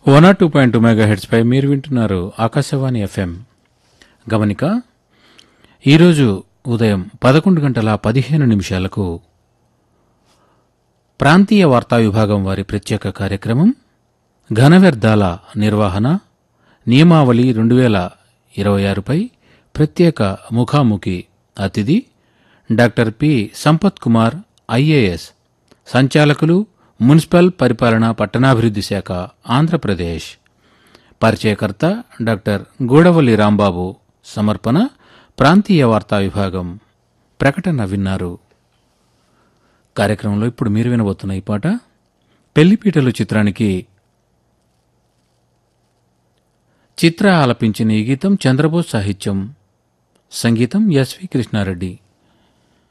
one ఆర్ two point two mega హెడ్స్పై మీరు వింటున్నారు ఆకాశవాణి ఎఫ్ఎం గమనిక ఈరోజు ఉదయం పదకొండు గంటల పదిహేను నిమిషాలకు ప్రాంతీయ వార్తా విభాగం వారి ప్రత్యేక కార్యక్రమం ఘన వ్యర్థాల నిర్వహణ నియమావళి రెండు వేల ఇరవై ఆరుపై ప్రత్యేక ముఖాముఖి అతిథి doctor P Sampath Kumar IAS సంచాలకులు మున్సిపల్ పరిపాలన పట్టణాభివృద్ధి శాఖ ఆంధ్రప్రదేశ్ పరిచయకర్త డాక్టర్ గూడవల్లి రాంబాబు సమర్పణ ప్రాంతీయ వార్తా విభాగం ప్రకటన విన్నారు కార్యక్రమంలో ఇప్పుడు మీరు వినబోతున్న ఈ పాట పెళ్లిపీటలు చిత్రానికి చిత్ర ఆలపించిన ఈ గీతం చంద్రబోస్ సాహిత్యం సంగీతం ఎస్వి కృష్ణారెడ్డి